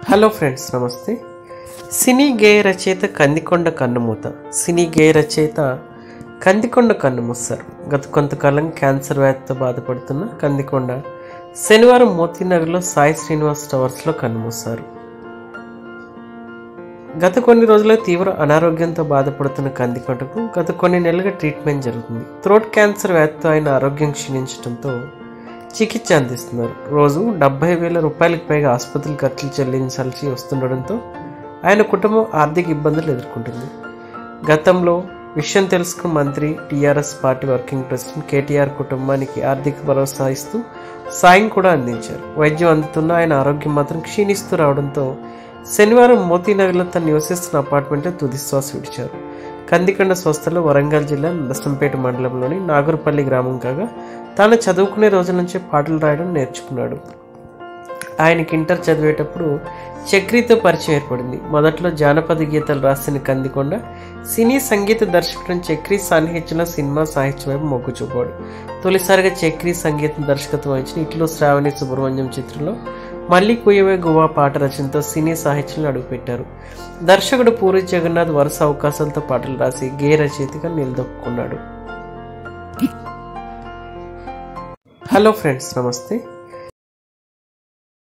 hello friends నమస్తే సినీ గేయ రచయిత కందికొండ కన్నుమూత సినీ గేయ రచయిత కందికొండ కన్నుమూస్తారు గత కొంతకాలం క్యాన్సర్ వ్యాధితో బాధపడుతున్న కందికొండ శనివారం మోతీనగర్లో సాయి శ్రీనివాస్ టవర్స్లో కన్నుమూశారు గత కొన్ని రోజులుగా తీవ్ర అనారోగ్యంతో బాధపడుతున్న కందికొండకు గత కొన్ని నెలలుగా ట్రీట్మెంట్ జరుగుతుంది థ్రోట్ క్యాన్సర్ వ్యాధితో ఆయన ఆరోగ్యం క్షీణించడంతో చికిత్స అందిస్తున్నారు రోజు డెబ్బై వేల రూపాయలకు పైగా ఆసుపత్రి ఖర్చులు చెల్లించాల్సి వస్తుండడంతో ఆయన కుటుంబం ఆర్థిక ఇబ్బందులు ఎదుర్కొంటుంది గతంలో విషయం తెలుసుకున్న మంత్రి TRS party working president KTR కుటుంబానికి ఆర్థిక భరోసా ఇస్తూ సాయం కూడా అందించారు వైద్యం అందుతున్న ఆయన ఆరోగ్యం మాత్రం క్షీణిస్తూ రావడంతో శనివారం మోతీనగర్లో తను నివసిస్తున్న అపార్ట్మెంట్లో తుదిశ్వాస విడిచారు కందికొండ స్వస్థలు వరంగల్ జిల్లా నరసంపేట మండలంలోని నాగూర్పల్లి గ్రామం కాగా తాను చదువుకునే రోజుల నుంచే పాటలు రాయడం నేర్చుకున్నాడు ఆయనకి ఇంటర్ చదివేటప్పుడు చక్రితో పరిచయం ఏర్పడింది మొదట్లో జానపద గీతాలు రాసిన కందికొండ సినీ సంగీత దర్శకుడు చక్రి సాన్నిహిత్యంలో సినిమా సాహిత్యం వైపు మొగ్గు చూపాడు తొలిసారిగా చక్రి సంగీతం దర్శకత్వం వహించిన ఇట్లో శ్రావణి సుబ్రహ్మణ్యం చిత్రంలో మళ్ళీ కుయవే గువా పాట రచనతో సినీ సాహిత్యంలో అడుగుపెట్టారు దర్శకుడు పూరి జగన్నాథ్ వరుస అవకాశాలతో పాటలు రాసి గే రచయితగా నిలదొక్కున్నాడు హలో ఫ్రెండ్స్ నమస్తే